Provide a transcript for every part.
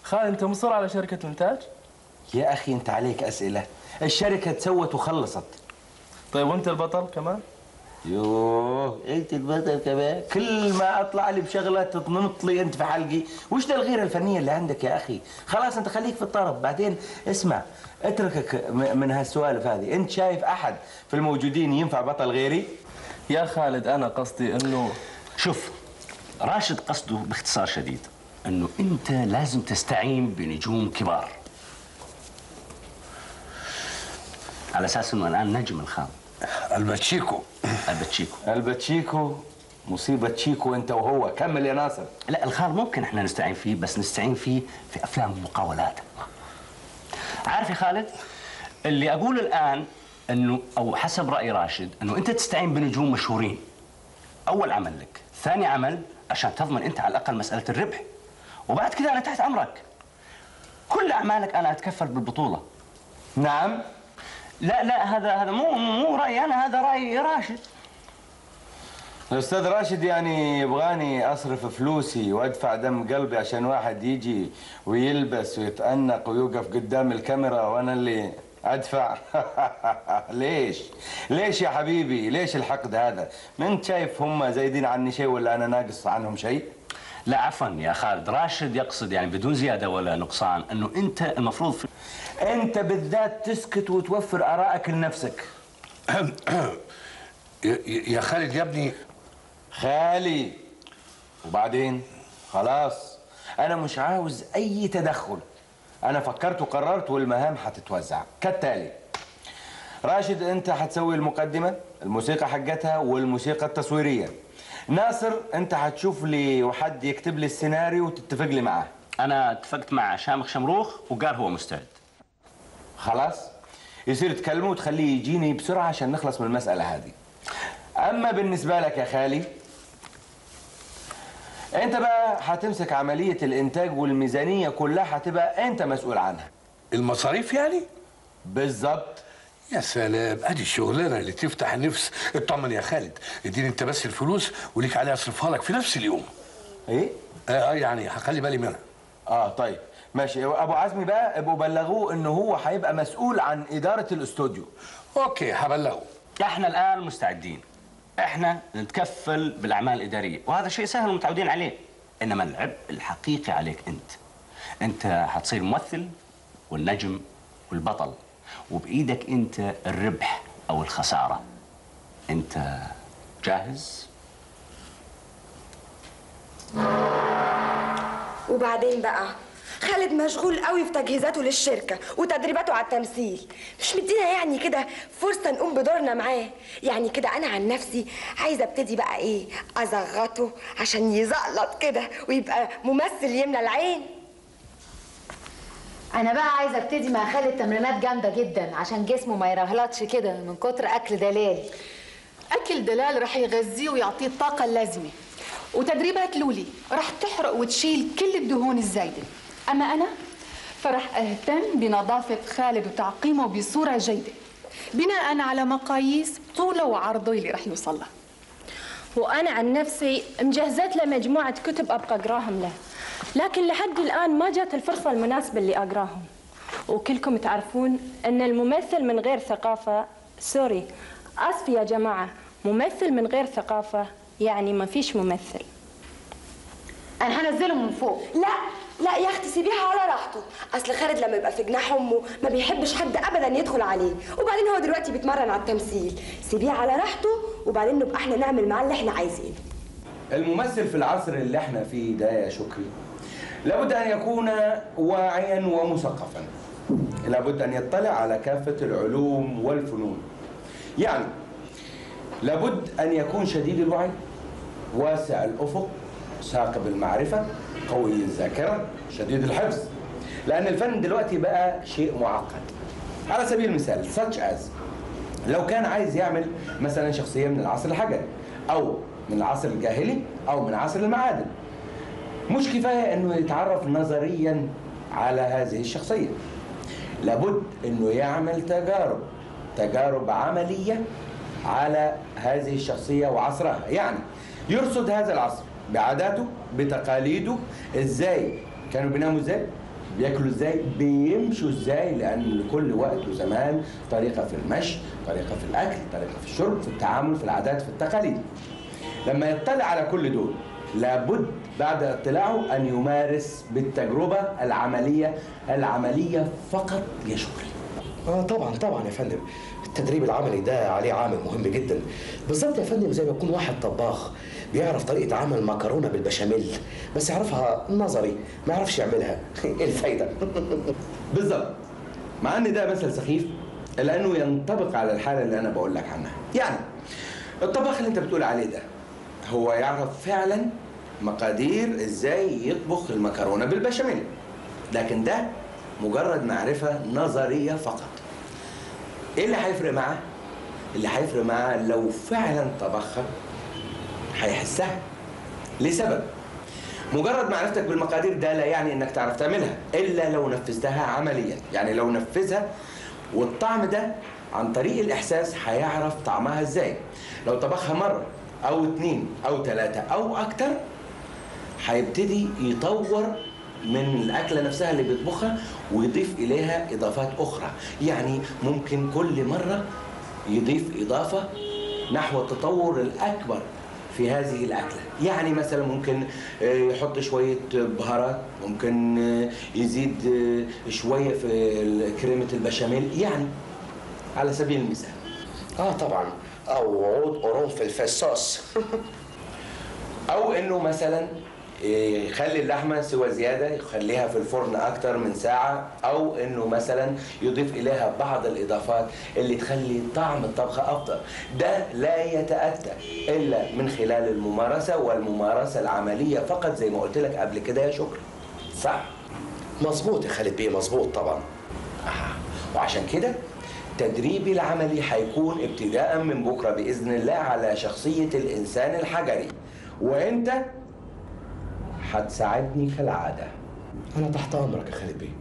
خالد انت مصر على شركه انتاج يا اخي انت عليك اسئله الشركه تسوت وخلصت طيب وانت البطل كمان يوه انت البطل كمان كل ما اطلع لي بشغله تنط لي انت في حلقي وش ده الغيره الفنيه اللي عندك يا اخي خلاص انت خليك في الطرف بعدين اسمع اتركك م- من هالسوالف هذه انت شايف احد في الموجودين ينفع بطل غيري يا خالد انا قصدي انه شوف راشد قصده باختصار شديد انه انت لازم تستعين بنجوم كبار على اساس انه الان نجم الخام الباتشيكو الباتشيكو الباتشيكو مصيبه تشيكو انت وهو كمل يا ناصر لا الخال ممكن احنا نستعين فيه بس نستعين فيه في افلام المقاولات عارف يا خالد اللي اقوله الان انه او حسب راي راشد انه انت تستعين بنجوم مشهورين اول عمل لك ثاني عمل عشان تضمن انت على الاقل مساله الربح وبعد كذا انا تحت امرك كل اعمالك انا اتكفل بالبطوله نعم لا لا هذا هذا مو مو رايي انا هذا راي راشد الاستاذ راشد يعني يبغاني اصرف فلوسي وادفع دم قلبي عشان واحد يجي ويلبس ويتأنق ويوقف قدام الكاميرا وانا اللي ادفع ليش ليش يا حبيبي ليش الحقد هذا ما انت شايف هم زايدين عني شيء ولا انا ناقص عنهم شيء لا عفوا يا خالد راشد يقصد يعني بدون زياده ولا نقصان انه انت المفروض في انت بالذات تسكت وتوفر ارائك لنفسك يا- يا خالد يا ابني خالي وبعدين خلاص انا مش عاوز اي تدخل انا فكرت وقررت والمهام هتتوزع كالتالي راشد انت هتسوي المقدمه الموسيقى حقتها والموسيقى التصويريه ناصر انت هتشوف لي وحد يكتب لي السيناريو وتتفق لي معاه انا اتفقت مع شامخ شمروخ وقال هو مستعد خلاص يصير تكلمه وتخليه يجيني بسرعه عشان نخلص من المساله هذه اما بالنسبه لك يا خالي انت بقى هتمسك عمليه الانتاج والميزانيه كلها هتبقى انت مسؤول عنها المصاريف يعني بالظبط يا سلام ادي الشغلانه اللي تفتح النفس اطمن يا خالد اديني انت بس الفلوس وليك عليها اصرفها لك في نفس اليوم ايه اه آه، يعني هخلي بالي منها اه طيب ماشي ابو عزمي بقى ابقوا بلغوه انه هو هيبقى مسؤول عن اداره الاستوديو اوكي هبلغه احنا الان مستعدين احنا نتكفل بالاعمال الاداريه وهذا شيء سهل ومتعودين عليه انما العبء الحقيقي عليك انت انت حتصير ممثل والنجم والبطل وبايدك انت الربح او الخساره انت جاهز وبعدين بقى خالد مشغول قوي في تجهيزاته للشركة وتدريباته على التمثيل مش مدينا يعني كده فرصة نقوم بدورنا معاه يعني كده أنا عن نفسي عايزة ابتدي بقى إيه أزغطه عشان يزقلط كده ويبقى ممثل يملى العين انا بقى عايزه ابتدي مع خالد تمرينات جامده جدا عشان جسمه ما يرهلطش كده من كتر اكل دلال أكل دلال رح يغذيه ويعطيه الطاقة اللازمة وتدريبات لولي رح تحرق وتشيل كل الدهون الزايدة أما أنا فرح أهتم بنظافة خالد وتعقيمه بصورة جيدة بناء على مقاييس طوله وعرضه اللي رح يوصل له وأنا عن نفسي مجهزت له مجموعة كتب أبقى أقراهم له لكن لحد الآن ما جات الفرصة المناسبة اللي أقراهم وكلكم تعرفون أن الممثل من غير ثقافة سوري أسف يا جماعة ممثل من غير ثقافة يعني ما فيش ممثل انا هنزله من فوق لا لا يا اختي سيبيها على راحته اصل خالد لما يبقى في جناح امه ما بيحبش حد ابدا يدخل عليه وبعدين هو دلوقتي بيتمرن على التمثيل سيبيه على راحته وبعدين نبقى احنا نعمل معاه اللي احنا عايزينه الممثل في العصر اللي احنا فيه ده يا شكري لابد ان يكون واعيا ومثقفا لابد ان يطلع على كافه العلوم والفنون يعني لابد ان يكون شديد الوعي واسع الافق ثاقب المعرفه قوي الذاكره شديد الحفظ لان الفن دلوقتي بقى شيء معقد على سبيل المثال such as لو كان عايز يعمل مثلا شخصيه من العصر الحجري او من العصر الجاهلي او من عصر المعادن مش كفايه انه يتعرف نظريا على هذه الشخصيه لابد انه يعمل تجارب تجارب عمليه على هذه الشخصيه وعصرها يعني يرصد هذا العصر بعاداته بتقاليده ازاي كانوا بيناموا ازاي بياكلوا ازاي بيمشوا ازاي لان لكل وقت وزمان طريقه في المشي طريقه في الاكل طريقه في الشرب في التعامل في العادات في التقاليد لما يطلع على كل دول لابد بعد اطلاعه ان يمارس بالتجربه العمليه العمليه فقط يا شكري اه طبعا طبعا يا فندم التدريب العملي ده عليه عامل مهم جدا بالظبط يا فندم زي ما يكون واحد طباخ بيعرف طريقة عمل مكرونة بالبشاميل بس يعرفها نظري ما يعرفش يعملها ايه الفايدة بالظبط مع ان ده مثل سخيف الا انه ينطبق على الحاله اللي انا بقول لك عنها يعني الطباخ اللي انت بتقول عليه ده هو يعرف فعلا مقادير ازاي يطبخ المكرونه بالبشاميل لكن ده مجرد معرفه نظريه فقط ايه اللي هيفرق معاه اللي هيفرق معاه لو فعلا طبخها هيحسها لسبب مجرد معرفتك بالمقادير ده لا يعني انك تعرف تعملها الا لو نفذتها عمليا يعني لو نفذها والطعم ده عن طريق الاحساس هيعرف طعمها ازاي لو طبخها مره او اتنين او تلاته او اكتر هيبتدي يطور من الاكله نفسها اللي بيطبخها ويضيف اليها اضافات اخرى يعني ممكن كل مره يضيف اضافه نحو التطور الاكبر في هذه الاكله يعني مثلا ممكن آه، يحط شويه بهارات ممكن آه، يزيد آه، شويه في كريمه البشاميل يعني على سبيل المثال اه طبعا او عود قرنفل في الصوص او انه مثلا يخلي اللحمه سوى زياده يخليها في الفرن اكتر من ساعه او انه مثلا يضيف اليها بعض الاضافات اللي تخلي طعم الطبخه افضل ده لا يتاتى الا من خلال الممارسه والممارسه العمليه فقط زي ما قلت لك قبل كده يا شكري صح مظبوط يا خالد بيه مظبوط طبعا آه. وعشان كده تدريبي العملي هيكون ابتداء من بكره باذن الله على شخصيه الانسان الحجري وانت هتساعدني كالعاده انا تحت امرك يا خالد بيه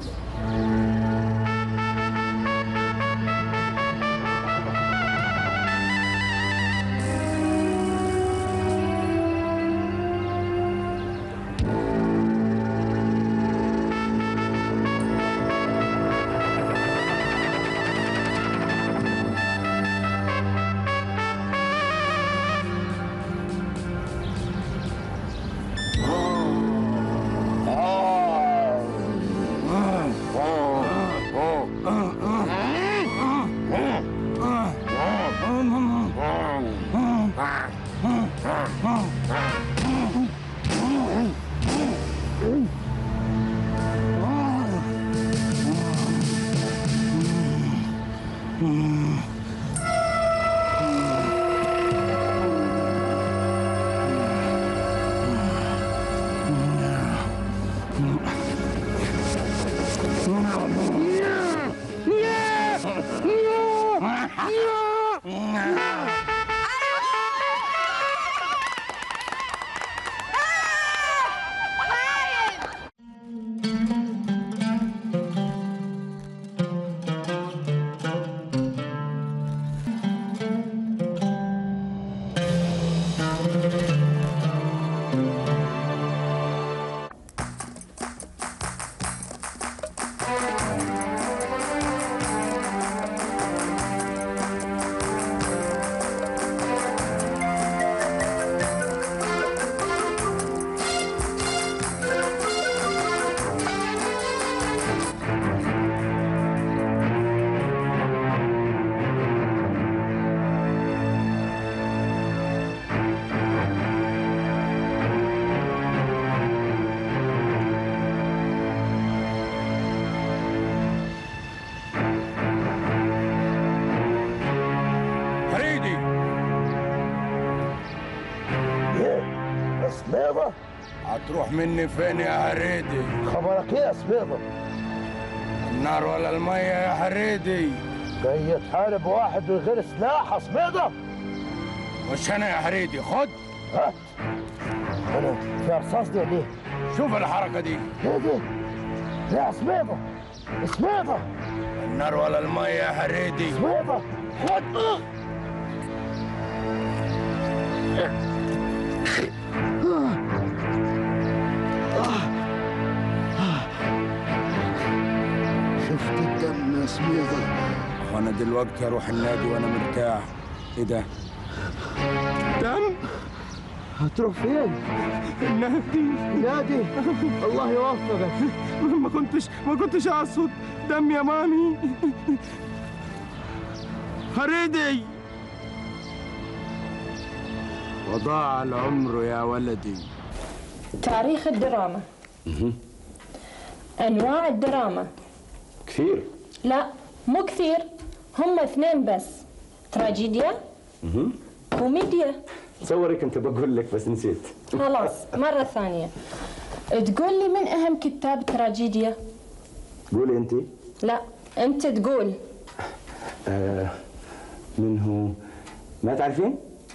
هريدي سبيضة هتروح مني فين يا هريدي خبرك ايه يا سبيضة النار ولا الميه يا هريدي جاي تحارب واحد من غير سلاح يا سبيضة مش انا يا هريدي خد هات انا في رصاص دي ولا ايه؟ شوف الحركه دي ايه دي؟ لا يا سبيضة سبيضة النار ولا الميه يا هريدي سبيضة خد يا سبيطة وانا دلوقتي اروح النادي وانا مرتاح ايه ده دم هتروح فين؟ النادي نادي الله يوفقك ما كنتش ما كنتش اقصد دم يا مامي هريدي وضاع العمر يا ولدي تاريخ الدراما أنواع الدراما كثير لا مو كثير هم اثنين بس تراجيديا كوميديا تصورك كنت بقول لك بس نسيت خلاص مرة ثانية تقول لي من أهم كتاب تراجيديا قولي انت لا أنت تقول آه من هو ما تعرفين؟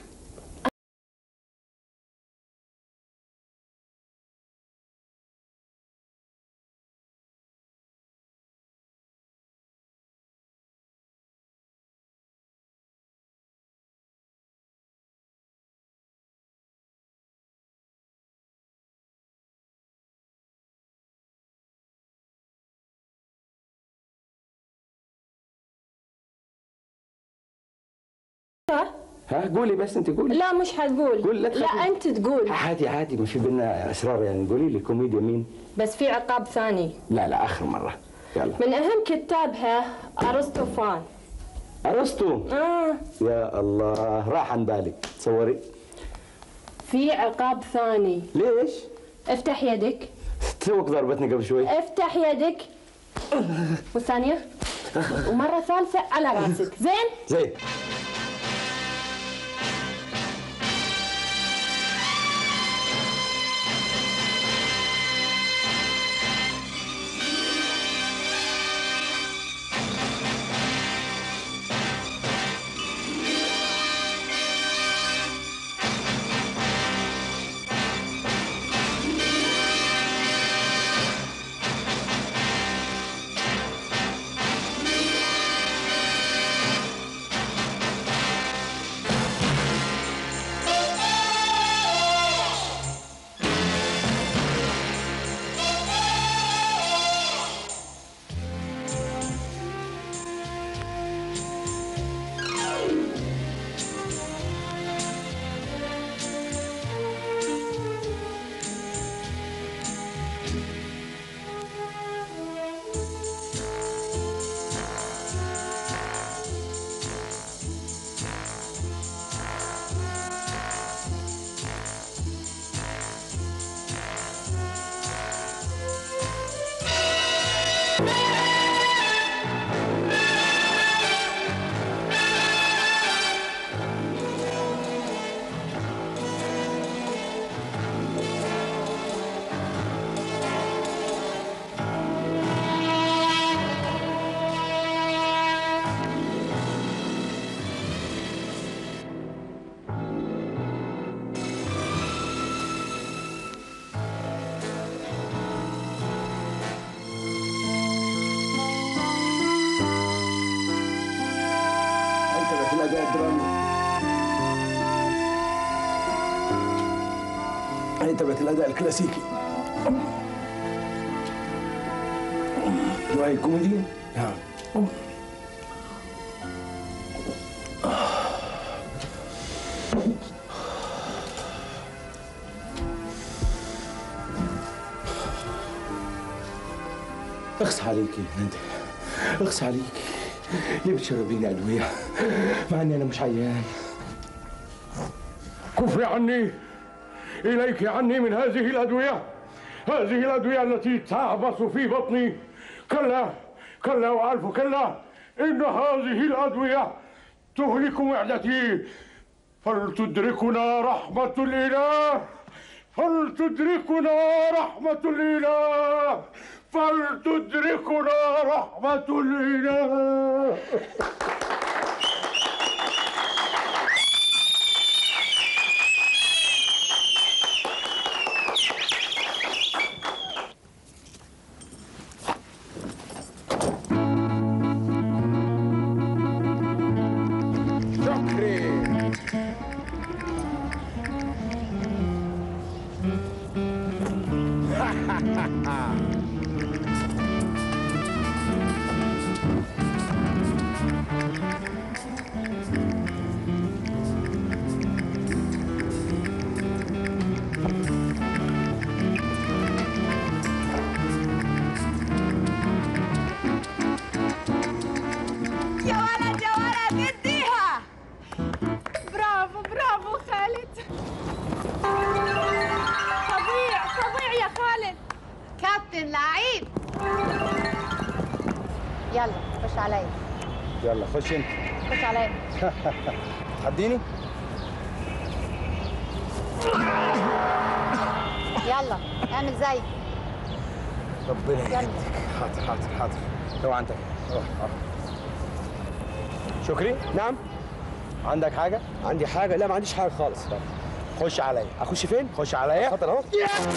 ها قولي بس انت قولي لا مش حتقول قول لا لا تخافي. أنت تقول عادي عادي ما في بينا اسرار يعني قولي لي كوميديا مين؟ بس في عقاب ثاني لا لا اخر مره يلا من أهم كتابها أرسطوفان ارسطو آه يا الله راح عن بالي تصوري في عقاب ثاني ليش؟ افتح يدك توك ضربتني قبل شوي افتح يدك والثانية ومرة ثالثة على راسك زين زين انتبه الاداء الدرامي انتبه الاداء الكلاسيكي وهي كوميدي نعم اخس عليكي انت اخس عليكي ليه بتشربيني ادويه مع اني انا مش عيان كفي عني إليك عني من هذه الأدوية هذه الأدوية التي تعبث في بطني كلا كلا وألف كلا إن هذه الأدوية تهلك معدتي فلتدركنا رحمة الإله فلتدركنا رحمة الإله فلتدركنا رحمة الإله شكري يا ولد يا ولد اديها برافو برافو خالد فظيع فظيع يا خالد كابتن لعيب يلا خش عليا يلا خش انت خش عليا تحديني يلا اعمل زي ربنا يلا. يهديك حاضر حاضر حاضر اوعى انت روح روح. شكري نعم عندك حاجة؟ عندي حاجة؟ لا ما عنديش حاجة خالص خش عليا أخش فين؟ خش عليا اتفضل أهو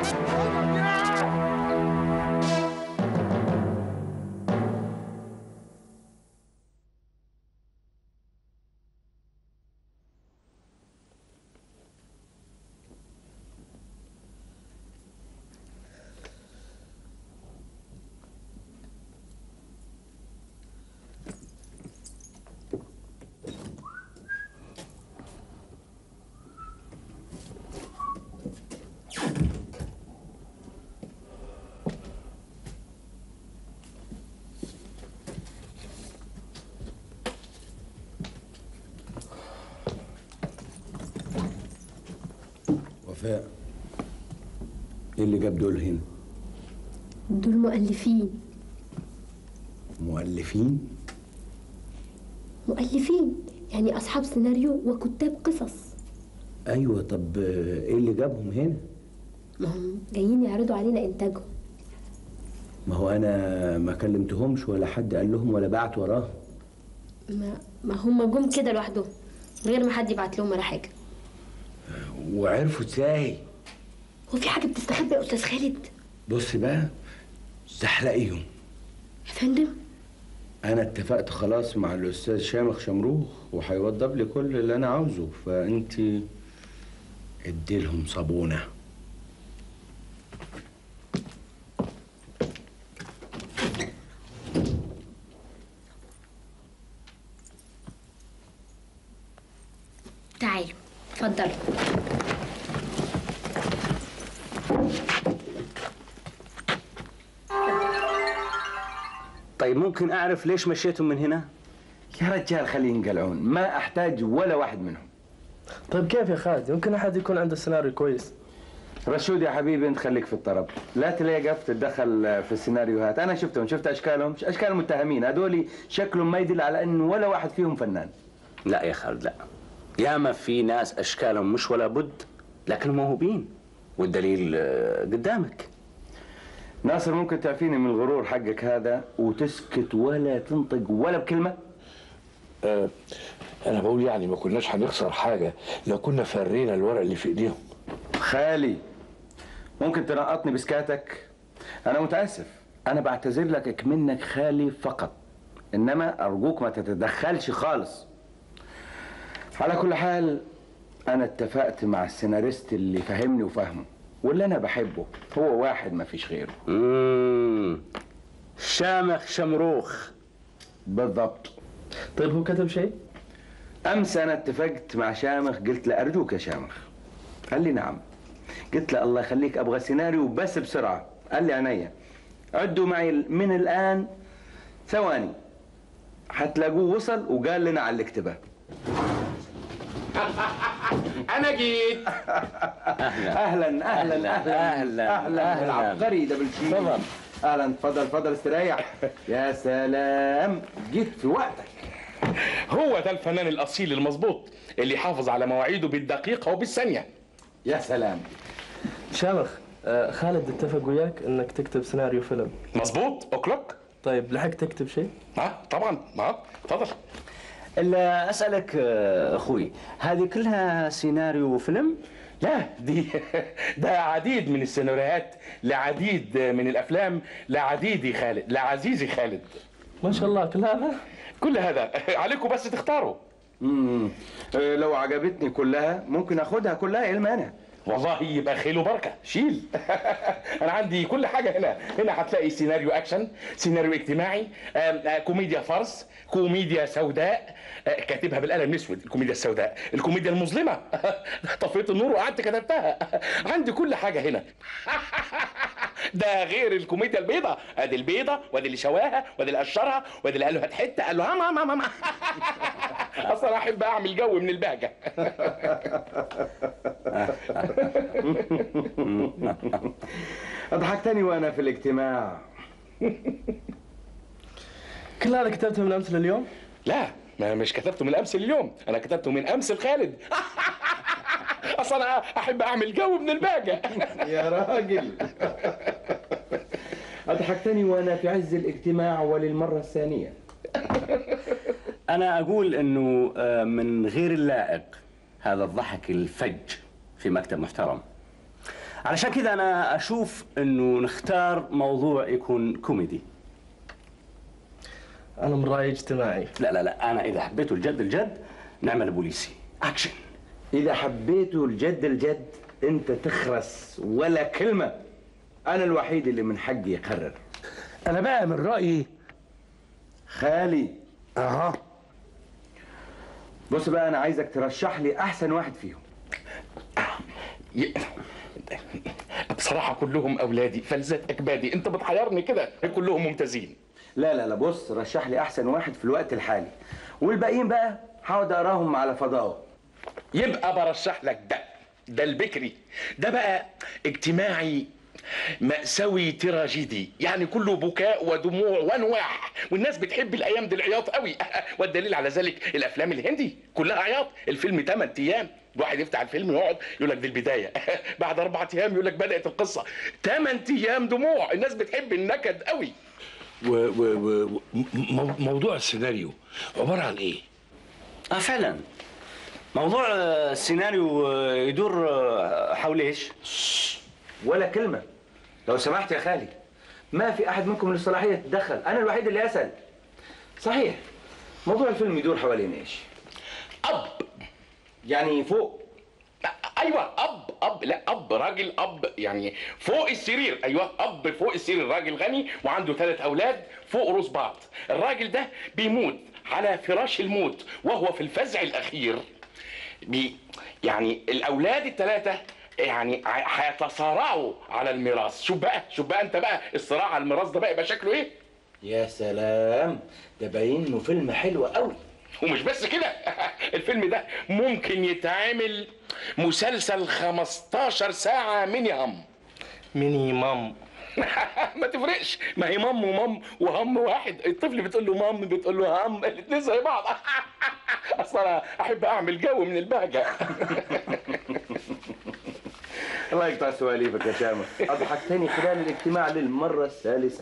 وفاء ايه اللي جاب دول هنا؟ دول مؤلفين مؤلفين؟ مؤلفين يعني أصحاب سيناريو وكتاب قصص ايوه طب آه، ايه اللي جابهم هنا؟ ما هم جايين يعرضوا علينا إنتاجهم ما هو انا ما كلمتهمش ولا حد قال لهم ولا بعت وراهم ما, ما هم جم كده لوحدهم من غير ما حد يبعت لهم ولا حاجة وعرفوا ازاي؟ هو في حاجة بتستخبى يا أستاذ خالد بص بقى تحلقيهم يا فندم انا اتفقت خلاص مع الاستاذ شامخ شمروخ وهيوضب لي كل اللي انا عاوزه فانت اديلهم صابونه تعالوا اتفضلوا طيب ممكن اعرف ليش مشيتم من هنا؟ يا رجال خليهم ينقلعون ما احتاج ولا واحد منهم طيب كيف يا خالد يمكن احد يكون عنده سيناريو كويس رشود يا حبيبي انت خليك في الطرب لا تلاقف تتدخل في السيناريوهات انا شفتهم شفت اشكالهم اشكال المتهمين هذول شكلهم ما يدل على انه ولا واحد فيهم فنان لا يا خالد لا ياما في ناس اشكالهم مش ولا بد لكن موهوبين والدليل آه، قدامك ناصر ممكن تعفيني من الغرور حقك هذا وتسكت ولا تنطق ولا بكلمه آه انا بقول يعني ما كناش هنخسر حاجه لو كنا فرينا الورق اللي في ايديهم خالي ممكن تنقطني بسكاتك انا متاسف انا بعتذر لك منك خالي فقط انما ارجوك ما تتدخلش خالص على كل حال انا اتفقت مع السيناريست اللي فهمني وفهمه واللي انا بحبه هو واحد ما فيش غيره مم. شامخ شمروخ بالضبط طيب هو كتب شيء؟ امس انا اتفقت مع شامخ قلت له ارجوك يا شامخ قال لي نعم قلت له الله يخليك ابغى سيناريو بس بسرعه قال لي عينيا عدوا معي من الان ثواني هتلاقوه وصل وقال لنا على اللي اكتبه انا جيت اهلا اهلا اهلا اهلا اهلا العبقري ده بالشيء تفضل اهلا تفضل تفضل استريح يا سلام جيت في وقتك هو ده الفنان الاصيل المظبوط اللي يحافظ على مواعيده بالدقيقه وبالثانيه يا سلام شامخ آه خالد اتفق وياك انك تكتب سيناريو فيلم مظبوط اوكلوك طيب لحقت تكتب شيء؟ اه طبعا اه اتفضل الا اسالك آه، اخوي هذه كلها سيناريو فيلم؟ لا دي ده عديد من السيناريوهات لعديد من الافلام لعديدي خالد لعزيزي خالد ما شاء الله كل هذا كل هذا عليكم بس تختاروا امم آه، لو عجبتني كلها ممكن اخدها كلها ايه المانع والله يبقى خيل وبركه شيل انا عندي كل حاجه هنا هنا هتلاقي سيناريو اكشن سيناريو اجتماعي آم، آه، كوميديا فرس كوميديا سوداء آه، كاتبها بالقلم الاسود الكوميديا السوداء الكوميديا المظلمه طفيت النور وقعدت كتبتها عندي كل حاجه هنا ده غير الكوميديا البيضة ادي البيضة وادي اللي شواها وادي اللي قشرها وادي اللي قال له هات حته قال له هم هم هم هم اصلا احب اعمل جو من البهجه اضحكتني وانا في الاجتماع كل هذا كتبته من امس لليوم؟ لا ما مش كتبته من امس اليوم انا كتبته من امس الخالد اصلا انا احب اعمل جو من البهجه يا راجل اضحكتني وانا في عز الاجتماع وللمره الثانيه أنا أقول أنه آه، من غير اللائق هذا الضحك الفج في مكتب محترم علشان كذا أنا أشوف أنه نختار موضوع يكون كوميدي أنا من رأيي اجتماعي لا لا لا أنا إذا حبيته الجد الجد نعمل بوليسي أكشن اذا حبيته الجد الجد انت تخرس ولا كلمه انا الوحيد اللي من حقي يقرر انا بقى من رايي خالي اها بص بقى انا عايزك ترشح لي احسن واحد فيهم ي- بصراحه كلهم اولادي فلذات اكبادي انت بتحيرني كده كلهم ممتازين لا لا لا بص رشح لي احسن واحد في الوقت الحالي والباقيين بقى هقعد اقراهم على فضاء يبقى برشح لك ده ده البكري ده بقى اجتماعي مأساوي تراجيدي يعني كله بكاء ودموع وانواح والناس بتحب الايام دي العياط قوي والدليل على ذلك الافلام الهندي كلها عياط الفيلم 8 ايام الواحد يفتح الفيلم يقعد يقول لك دي البدايه بعد اربع ايام يقول لك بدات القصه 8 ايام دموع الناس بتحب النكد قوي و و و مو- موضوع السيناريو عباره عن ايه؟ آه فعلا موضوع آه، السيناريو آه، يدور آه، حول ايش؟ ولا كلمه لو سمحت يا خالي ما في احد منكم له الصلاحيه يتدخل انا الوحيد اللي اسال صحيح موضوع الفيلم يدور حوالين ايش اب يعني فوق ايوه اب اب لا اب راجل اب يعني فوق السرير ايوه اب فوق السرير راجل غني وعنده ثلاث اولاد فوق راس بعض الراجل ده بيموت على فراش الموت وهو في الفزع الاخير بي يعني الاولاد الثلاثه يعني ع- هيتصارعوا على الميراث شوف بقى شوف بقى انت بقى الصراع على الميراث ده بقى يبقى شكله ايه يا سلام ده باين انه فيلم حلو قوي ومش بس كده الفيلم ده ممكن يتعمل مسلسل 15 ساعة ميني هم ميني مام ما تفرقش ما هي مام ومام وهم واحد الطفل بتقول له مام بتقول له هم الاثنين زي بعض اصل انا احب اعمل جو من البهجه الله يقطع سواليفك يا شامة اضحكتني خلال الاجتماع للمره الثالثه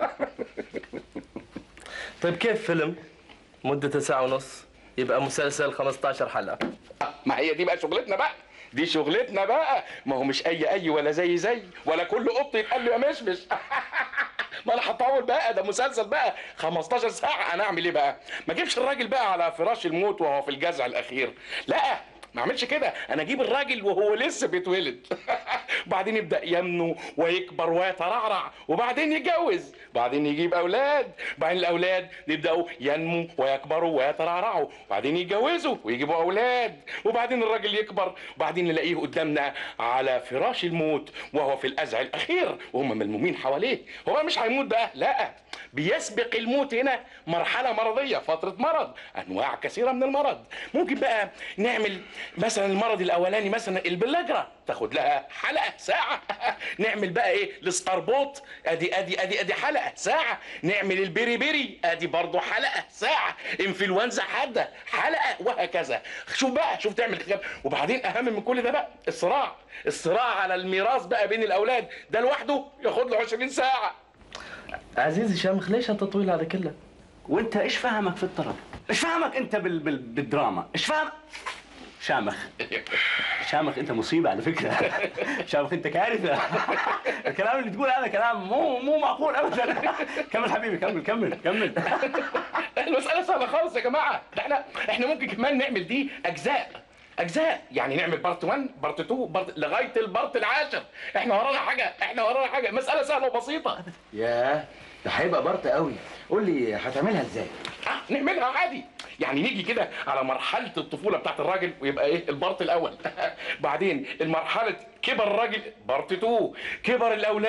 طيب كيف فيلم مدته ساعة ونص يبقى مسلسل 15 حلقة ما هي دي بقى شغلتنا بقى دي شغلتنا بقى ما هو مش اي اي ولا زي زي ولا كل قط يتقال له يا مشمش ما انا هطول بقى ده مسلسل بقى 15 ساعه انا اعمل ايه بقى ما اجيبش الراجل بقى على فراش الموت وهو في الجزع الاخير لا ما اعملش كده انا اجيب الراجل وهو لسه بيتولد بعدين يبدا ينمو ويكبر ويترعرع وبعدين يتجوز بعدين يجيب اولاد بعدين الاولاد يبداوا ينمو ويكبروا ويترعرعوا بعدين يتجوزوا ويجيبوا اولاد وبعدين الراجل يكبر وبعدين نلاقيه قدامنا على فراش الموت وهو في الازع الاخير وهم ملمومين حواليه هو بقى مش هيموت بقى لا بيسبق الموت هنا مرحله مرضيه فتره مرض انواع كثيره من المرض ممكن بقى نعمل مثلا المرض الاولاني مثلا البلاجرا تاخد لها حلقه ساعه نعمل بقى ايه الاسطربوط ادي ادي ادي ادي حلقه ساعه نعمل البيري بيري ادي برضه حلقه ساعه انفلونزا حاده حلقه وهكذا شوف بقى شوف تعمل كام وبعدين اهم من كل ده بقى الصراع الصراع على الميراث بقى بين الاولاد ده لوحده ياخد له 20 ساعه عزيزي شامخ ليش هالتطويل هذا كله؟ وانت ايش فاهمك في الطرب؟ ايش فاهمك انت بال... بال... بالدراما؟ ايش فاهم شامخ شامخ انت مصيبه على فكره شامخ انت كارثه الكلام اللي تقول هذا كلام مو مو معقول ابدا كمل حبيبي كمل كمل كمل المسألة سهلة خالص يا جماعة ده احنا احنا ممكن كمان نعمل دي أجزاء أجزاء يعني نعمل بارت 1 بارت 2 بارت لغاية البارت العاشر احنا ورانا حاجة احنا ورانا حاجة مسألة سهلة وبسيطة ياه ده هيبقى برط قوي قول لي هتعملها ازاي آه نعملها عادي يعني نيجي كده على مرحلة الطفولة بتاعت الراجل ويبقى ايه البارت الأول بعدين المرحلة كبر الراجل بارت 2 كبر الأولاد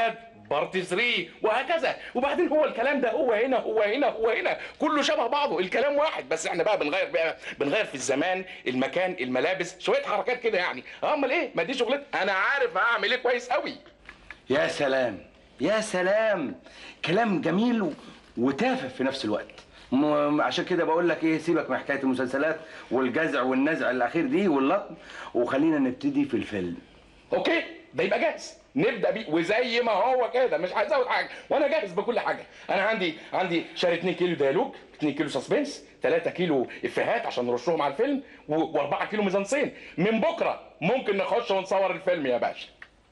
بارت 3 وهكذا وبعدين هو الكلام ده هو هنا هو هنا هو هنا كله شبه بعضه الكلام واحد بس احنا بقى بنغير بقى بنغير في الزمان المكان الملابس شويه حركات كده يعني اه امال ايه ما دي شغلتي انا عارف هعمل ايه كويس قوي يا سلام يا سلام كلام جميل و- وتافه في نفس الوقت م- عشان كده بقول لك ايه سيبك من حكايه المسلسلات والجزع والنزع الاخير دي واللطم وخلينا نبتدي في الفيلم اوكي ده يبقى جاهز نبدا بيه وزي ما هو كده مش هزود حاجه وانا جاهز بكل حاجه انا عندي عندي شاري 2 كيلو ديالوج 2 كيلو سسبنس 3 كيلو افيهات عشان نرشهم على الفيلم و4 كيلو ميزانسين من بكره ممكن نخش ونصور الفيلم يا باشا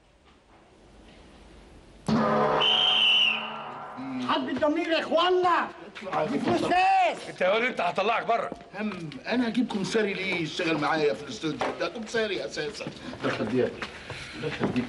حد الضمير يا اخوانا دي فلوس ناس انت يا ولد انت هطلعك بره هم انا هجيب كمساري ليه يشتغل معايا في الاستوديو ده كمساري اساسا ده خديات ده خديك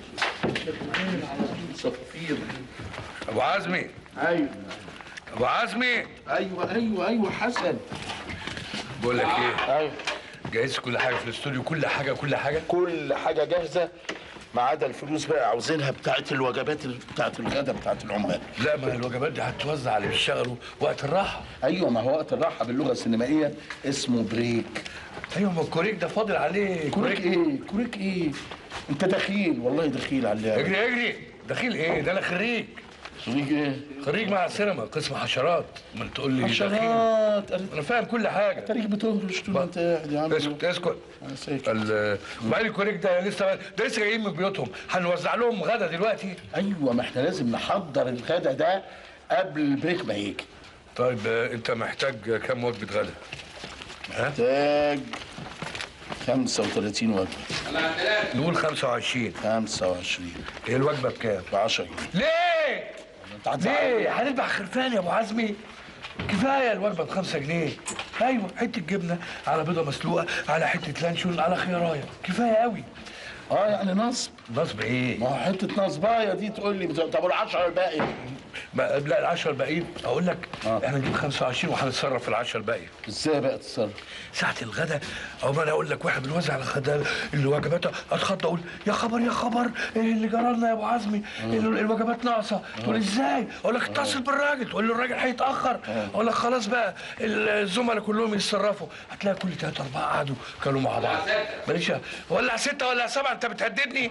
صفافير ابو عزمي ايوه ابو عزمي ايوه ايوه ايوه حسن بقول لك ايه ايوه جهزت كل حاجه في الاستوديو كل حاجه كل حاجه كل حاجه جاهزه ما عدا الفلوس بقى عاوزينها بتاعت الوجبات ال- بتاعت الغدا بتاعت العمال لا ما الوجبات دي هتوزع على اللي بيشتغلوا وقت الراحه ايوه ما هو وقت الراحه باللغه السينمائيه اسمه بريك ايوه ما الكوريك ده فاضل عليه كوريك ايه كوريك ايه انت دخيل والله دخيل على اللعبه اجري اجري دخيل ايه ده انا خريج خريج ايه خريج مع السينما قسم حشرات ما تقول لي دخيل. حشرات انا فاهم كل حاجه تاريخ بتهرش طول ما انت قاعد يا عم اسكت اسكت ال- وبعدين الكوريك ده لسه ده لسه جايين من بيوتهم هنوزع لهم غدا دلوقتي ايوه ما احنا لازم نحضر الغدا ده قبل البريك ما يجي طيب آه، انت محتاج كام وجبه غدا محتاج 35 وجبه نقول 25 25 هي الوجبه بكام ب 10 جنيه ليه ليه هنذبح خرفان يا ابو عزمي كفايه الوجبه بخمسة جنيه ايوه حته جبنه على بيضه مسلوقه على حته لانشون على خيرايه كفايه قوي اه يعني نصب نصب ايه؟ ما هو حته نصبايه دي تقول لي طب والعشرة الباقي ما لا العشرة الباقيين اقول لك احنا نجيب 25 وهنتصرف في العشرة الباقيه ازاي بقى تتصرف؟ ساعة الغدا او ما انا اقول لك واحد بنوزع على الغدا الوجبات اتخض اقول يا خبر يا خبر ايه اللي جرى لنا يا ابو عزمي ال- الوجبات ناقصه تقول ازاي اقول لك اتصل بالراجل تقول له الراجل هيتاخر اقول لك خلاص بقى الزملاء كلهم يتصرفوا هتلاقي كل ثلاثة أربعة قعدوا كانوا مع بعض ماليش ولا ستة ولا سبعة أنت بتهددني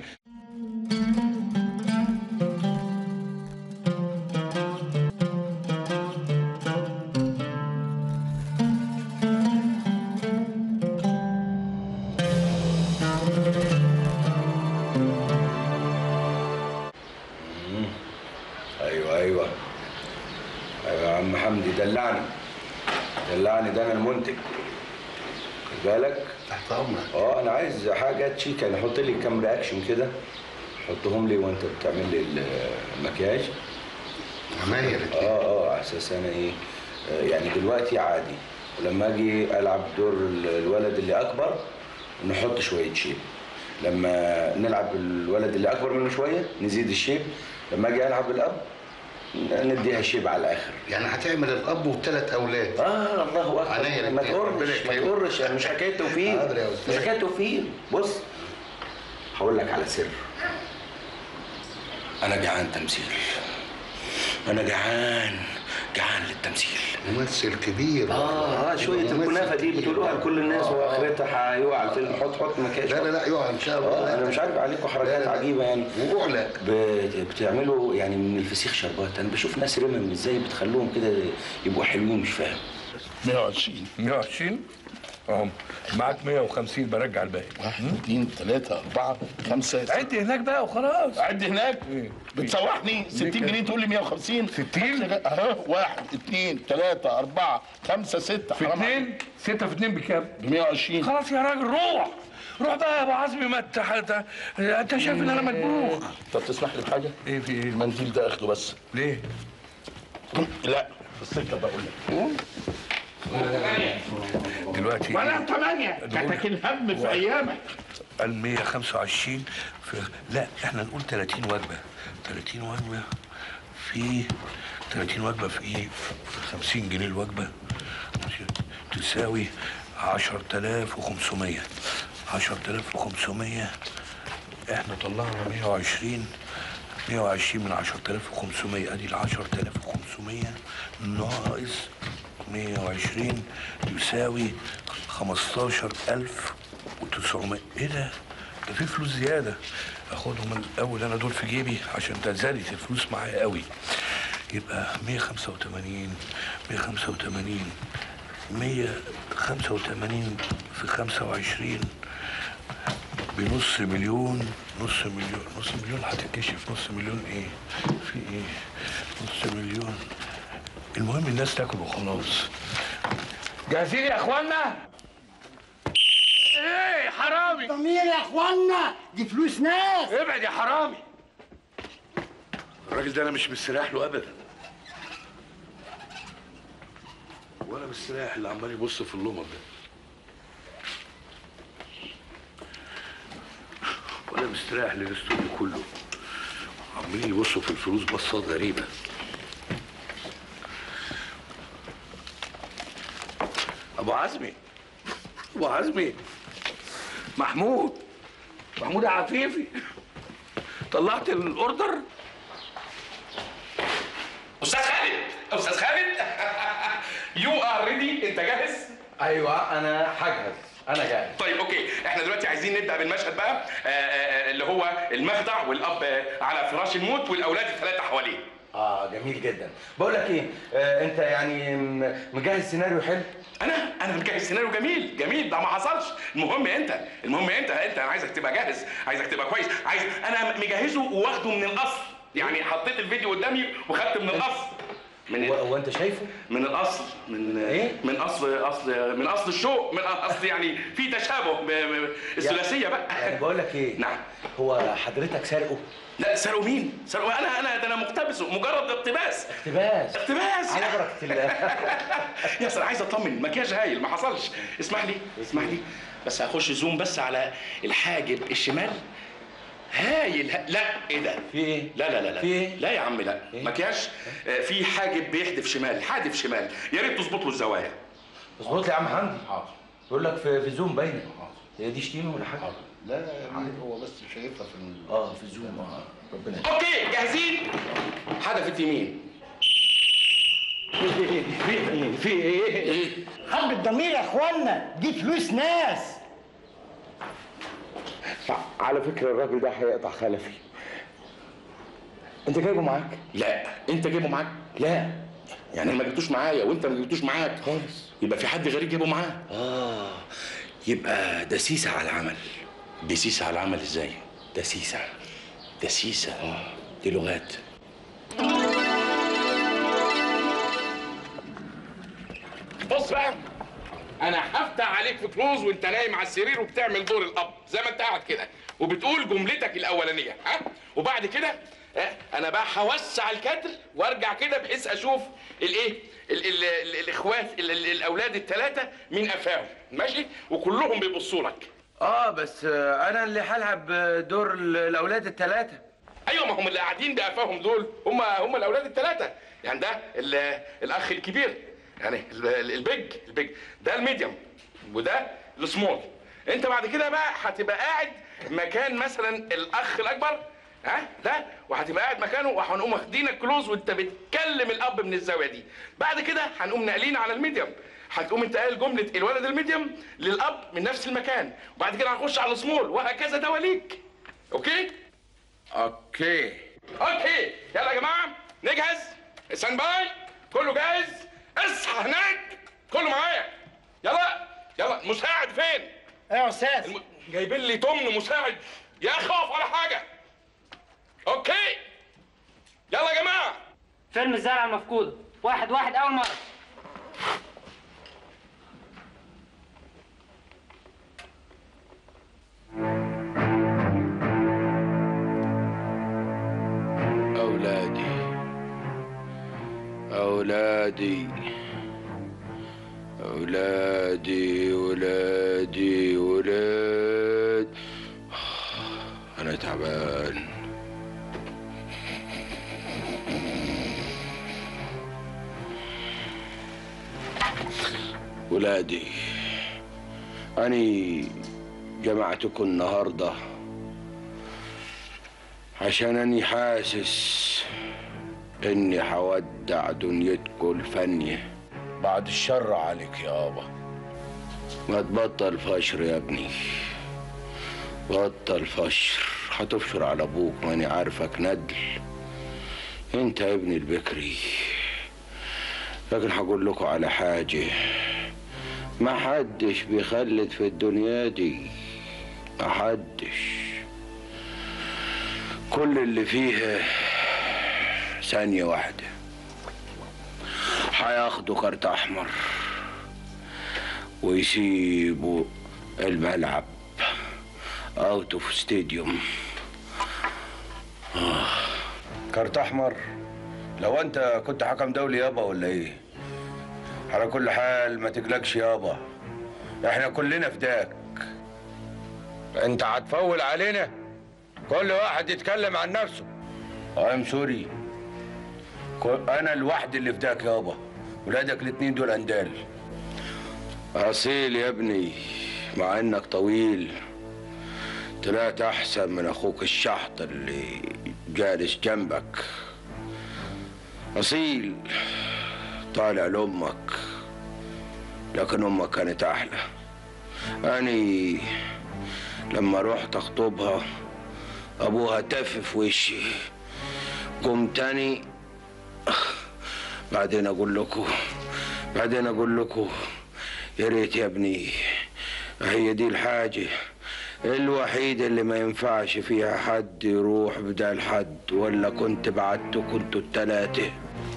ايوه ايوه ايوه يا عم حمدي دلعني دلعني ده انا المنتج خد بالك تحت امرك اه انا عايز حاجه تشيك يعني حط لي كام رياكشن كده حطهم لي وانت بتعمل لي المكياج عماير اه اه على اساس انا ايه آه، يعني دلوقتي عادي ولما اجي العب دور ال- الولد اللي اكبر نحط شويه شيب لما نلعب الولد اللي اكبر منه شويه نزيد الشيب لما اجي العب الاب نديها شيب على الاخر يعني هتعمل الاب وثلاث اولاد اه الله اكبر عينيا ما الاتنين. ربنا تقرش ما يكرمك. تقرش يعني مش حكايه توفيق حاضر يا مش أستاذ. حكايه توفيق بص هقول لك على سر انا جعان تمثيل انا جعان جعان للتمثيل ممثل كبير اه اه شويه ممثل الكنافه دي كبير. بتقولوها لكل الناس آه، واخرتها هيقع الفيلم حط حط مكياج لا لا لا يقع ان شاء الله آه انا مش عارف عليكم حركات لا، لا. عجيبه يعني وبعلى بت- بتعملوا يعني من الفسيخ شربات انا بشوف ناس رمم ازاي بتخلوهم كده يبقوا حلوين مش فاهم 120 120 اهم معاك 150 برجع الباقي واحد اثنين ثلاثة أربعة خمسة عد هناك بقى وخلاص عد هناك بتسوحني 60 جنيه تقول لي 150 60 اهو واحد اثنين ثلاثة أربعة خمسة ستة في اثنين ستة في اثنين بكام؟ ب 120 خلاص يا راجل روح روح بقى يا ابو عزمي ما انت حت- انت شايف ان انا مدبوخ طب تسمح لي بحاجة؟ ايه في ايه؟ المنديل ده اخده بس ليه؟ لا في السكة بقول لك دلوقتي ولا ثمانية كتك الهم في أيامك ال 125 في لا احنا نقول 30 وجبه 30 وجبه في 30 وجبه في ايه؟ 50 جنيه الوجبه تساوي 10500 10500 احنا طلعنا 120 120 من 10500 ادي ال 10500 ناقص 120 يساوي 15900 ايه ده؟ ده في فلوس زياده اخدهم الاول انا دول في جيبي عشان ده زادت الفلوس معايا قوي يبقى 185 185 185 في 25 بنص مليون نص مليون نص مليون هتتكشف نص مليون ايه في ايه نص مليون المهم الناس تاكل وخلاص جاهزين يا اخوانا ايه حرامي ضمير يا اخوانا دي فلوس ناس ابعد يا حرامي الراجل ده انا مش مستريح له ابدا ولا مستريح اللي عمال يبص في اللمض ده ولا مستريح للاستوديو كله عمالين يبصوا في الفلوس بصات غريبه ابو عزمي ابو عزمي محمود محمود يا عفيفي طلعت الاوردر استاذ خالد استاذ خالد يو ار ريدي انت جاهز ايوه انا هجهز انا جاهز طيب اوكي احنا دلوقتي عايزين نبدا بالمشهد بقى آه، آه، اللي هو المخدع والاب آه، على فراش الموت والاولاد الثلاثه حواليه اه جميل جدا بقول لك ايه آه انت يعني م- مجهز سيناريو حلو انا انا مجهز سيناريو جميل جميل ده ما حصلش المهم انت المهم انت انت انا عايزك تبقى جاهز عايزك تبقى كويس عايز انا مجهزه واخده من الاصل يعني حطيت الفيديو قدامي وخدت من الاصل من هو انت شايفه من الاصل من إيه؟ من اصل اصل من اصل الشو من اصل يعني في تشابه ب- ب- الثلاثيه بقى يعني بقول لك ايه نعم هو حضرتك سارقه لا سرقوا مين؟ سرقوا انا انا ده انا مقتبسه مجرد اقتباس اقتباس اقتباس على بركه الله يا أصل عايز اطمن مكياج هايل ما حصلش اسمح لي اسمح لي بس هخش زوم بس على الحاجب الشمال هايل ها... لا ايه ده في ايه لا لا لا لا في ايه لا يا عم لا مكياج آه، في حاجب بيحدف شمال حادف شمال يا ريت تظبط له الزوايا اظبط لي يا عم حمدي حاضر بيقول لك في, في زوم باينه هي دي شتيمه ولا حاجه لا لا هو بس شايفها في ال... اه في زوم اه ربنا اوكي جاهزين حدفت يمين في ايه في ايه حب الضمير يا اخوانا دي فلوس ناس على فكره الراجل ده هيقطع خلفي انت جايبه معاك لا انت جايبه معاك لا يعني ما جبتوش معايا وانت ما جبتوش معاك خالص يبقى في حد غريب جايبه معاه اه يبقى دسيسه على العمل دسيسه على العمل ازاي دسيسه دسيسه اه دي لغات بص بقى انا هفتح عليك في كلوز وانت نايم على السرير وبتعمل دور الاب زي ما انت قاعد كده وبتقول جملتك الاولانيه ها وبعد كده آه، انا بقى هوسع الكادر وارجع كده بحيث اشوف الايه ال- ال- ال- الاخوات ال- ال- الاولاد الثلاثه مين قفاهم ماشي وكلهم بيبصوا لك اه بس آه، انا اللي هلعب دور ال- الاولاد الثلاثه ايوه ما هم اللي قاعدين بقفاهم دول هم هم الاولاد الثلاثه يعني ده ال- الاخ الكبير يعني ال- ال- البيج البيج ده الميديوم وده السمول انت بعد كده بقى هتبقى قاعد مكان مثلا الاخ الاكبر ها ده وهتبقى قاعد مكانه وهنقوم واخدينك كلوز وانت بتكلم الاب من الزاويه دي بعد كده هنقوم ناقلين على الميديوم هتقوم انت قايل جمله الولد الميديوم للاب من نفس المكان وبعد كده هنخش على السمول وهكذا دواليك اوكي اوكي اوكي يلا يا جماعه نجهز ستاند باي كله جاهز اصحى هناك كله معايا يلا يلا المساعد فين؟ ايه يا استاذ الم... جايبين لي تمن مساعد يا خوف ولا حاجه اوكي يلا يا جماعه فيلم الزرعة المفقودة واحد واحد أول مرة أولادي أولادي أولادي ولادي ولاد أنا تعبان ولادي أني جمعتكم النهارده عشان اني حاسس اني هودع دنيتكم الفانية بعد الشر عليك يابا ما تبطل فشر يا ابني بطل فشر هتفشر على ابوك ماني عارفك ندل انت يا ابني البكري لكن هقول لكم على حاجة ما حدش بيخلد في الدنيا دي ما حدش كل اللي فيها ثانية واحدة هياخدوا كارت أحمر ويسيبوا الملعب اوت اوف ستاديوم كارت احمر لو انت كنت حكم دولي يابا ولا ايه على كل حال ما تقلقش يابا احنا كلنا فداك انت هتفول علينا كل واحد يتكلم عن نفسه ام سوري انا الواحد اللي فداك يابا ولادك الاتنين دول اندال اصيل يا ابني مع انك طويل طلعت احسن من اخوك الشحط اللي جالس جنبك اصيل طالع لامك لكن امك كانت احلى اني لما رحت اخطبها ابوها تف في وشي قمت تاني بعدين اقول لكم بعدين اقول لكم يا ريت يا ابني هي دي الحاجه الوحيدة اللي ما ينفعش فيها حد يروح بدال حد ولا كنت بعته كنتوا التلاتة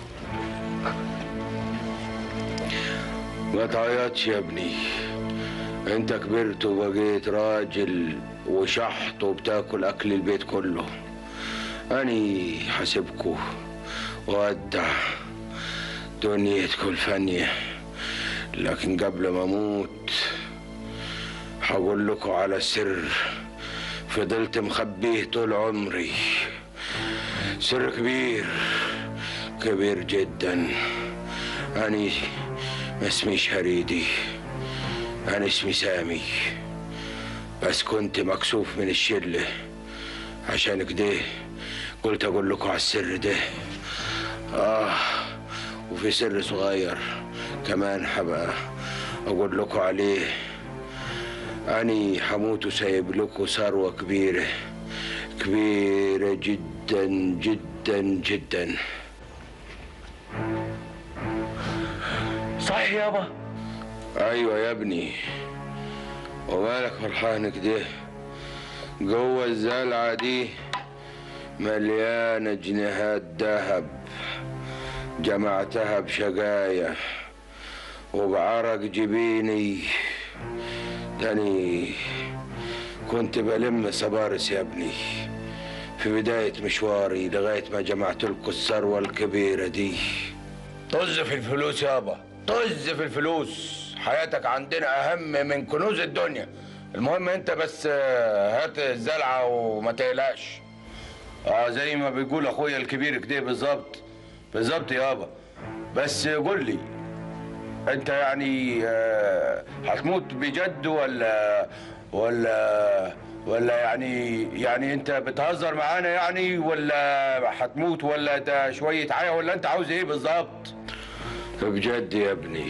ما تعيطش يا ابني انت كبرت وبقيت راجل وشحط وبتاكل اكل البيت كله اني حاسبكوا وودع دنيتكم الفانية لكن قبل ما اموت هقول لكم على سر فضلت مخبيه طول عمري سر كبير كبير جدا أني ما اسميش هريدي أنا اسمي سامي بس كنت مكسوف من الشلة عشان كده قلت أقول لكم على السر ده آه وفي سر صغير كمان حبقى أقول لكم عليه أني حموت وسايب لكم ثروة كبيرة كبيرة جدا جدا جدا صح يابا أيوة يا ابني ومالك فرحان كده جوه الزلعة دي مليانة جنيهات ذهب جمعتها بشقاية وبعرق جبيني تاني كنت بلم صبارس يا ابني في بداية مشواري لغاية ما جمعت لكم الثروة الكبيرة دي طز في الفلوس يابا طز في الفلوس حياتك عندنا أهم من كنوز الدنيا المهم انت بس آه، هات الزلعة وما تقلقش اه زي ما بيقول اخويا الكبير كده بالظبط بالظبط يابا بس قول لي انت يعني آه، هتموت بجد ولا ولا ولا يعني يعني انت بتهزر معانا يعني ولا هتموت ولا ده شويه عيا ولا انت عاوز ايه بالظبط بجد يا ابني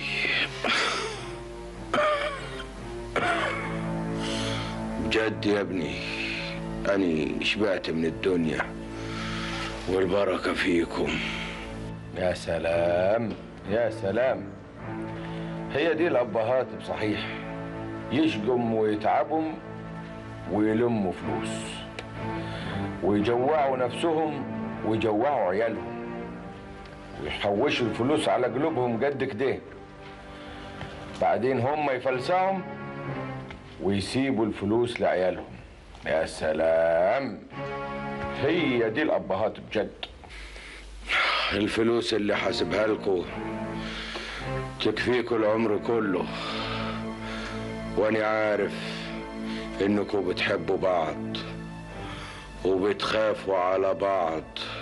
بجد يا ابني أني شبعت من الدنيا والبركة فيكم يا سلام يا سلام هي دي الأبهات بصحيح يشقم ويتعبهم ويلموا فلوس ويجوعوا نفسهم ويجوعوا عيالهم ويحوشوا الفلوس على قلوبهم قد كده بعدين هم يفلسعهم ويسيبوا الفلوس لعيالهم يا سلام هي دي الأبهات بجد الفلوس اللي حاسبها لكم تكفيكوا العمر كله وأنا عارف إنكم بتحبوا بعض وبتخافوا على بعض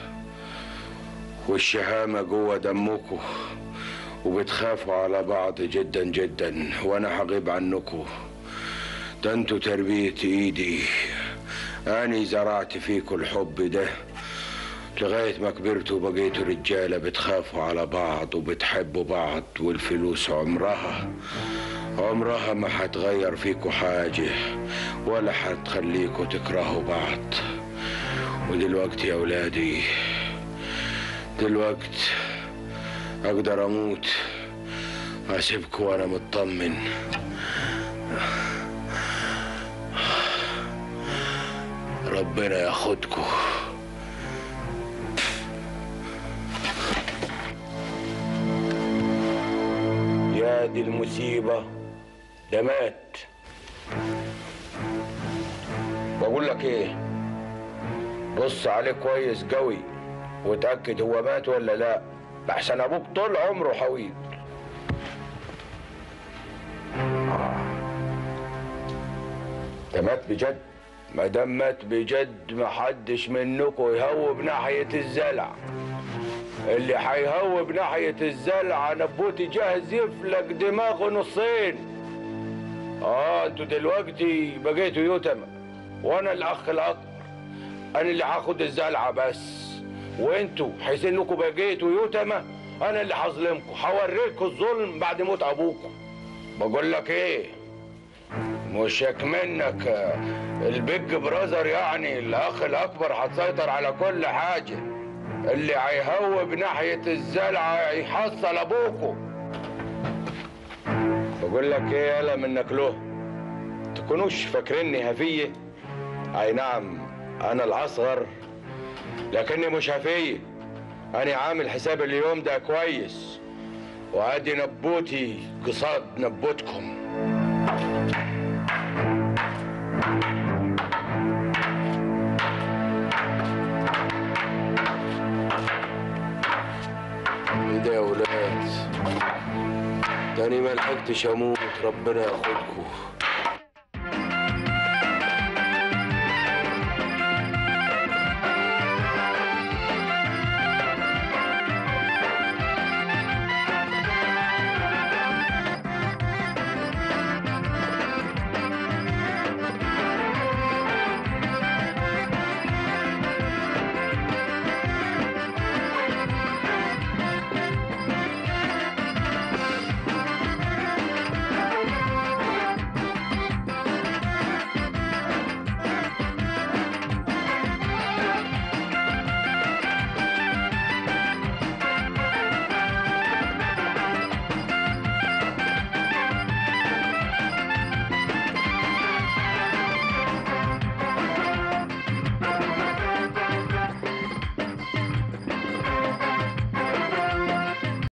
والشهامة جوه دمكم وبتخافوا على بعض جدا جدا وأنا هغيب عنكم ده انتوا تربية ايدي أني زرعت فيكوا الحب ده لغاية ما كبرتوا وبقيتوا رجالة بتخافوا على بعض وبتحبوا بعض والفلوس عمرها عمرها ما هتغير فيكوا حاجة ولا هتخليكوا تكرهوا بعض ودلوقتي يا ولادي دلوقتي أقدر أموت أسيبكوا وأنا مطمن ربنا ياخدكوا يا دي المصيبة ده مات بقول لك ايه بص عليه كويس قوي وتأكد هو مات ولا لا لحسن ابوك طول عمره حويط ده مات بجد ما دام مات بجد محدش منكم يهوب ناحية الزلع اللي هيهوب ناحية الزلع نبوتي جاهز يفلق دماغه نصين اه انتوا دلوقتي بقيتوا يتمى وانا الاخ الاكبر انا اللي هاخد الزلعة بس وانتوا حيث انكم بقيتوا يتمى انا اللي هظلمكم هوريكم الظلم بعد موت ابوكم بقول لك ايه مشك منك آه، البيج برازر يعني الاخ الاكبر هتسيطر على كل حاجه اللي هيهوب ناحيه الزلعه هيحصل ابوكم بقول لك ايه يالا منك له تكونوش فاكريني هفيه اي نعم انا الاصغر لكني مش هفيه انا عامل حساب اليوم ده كويس وادي نبوتي قصاد نبوتكم ايه ده يا ولاد ده انا ما لحقتش اموت ربنا ياخدكم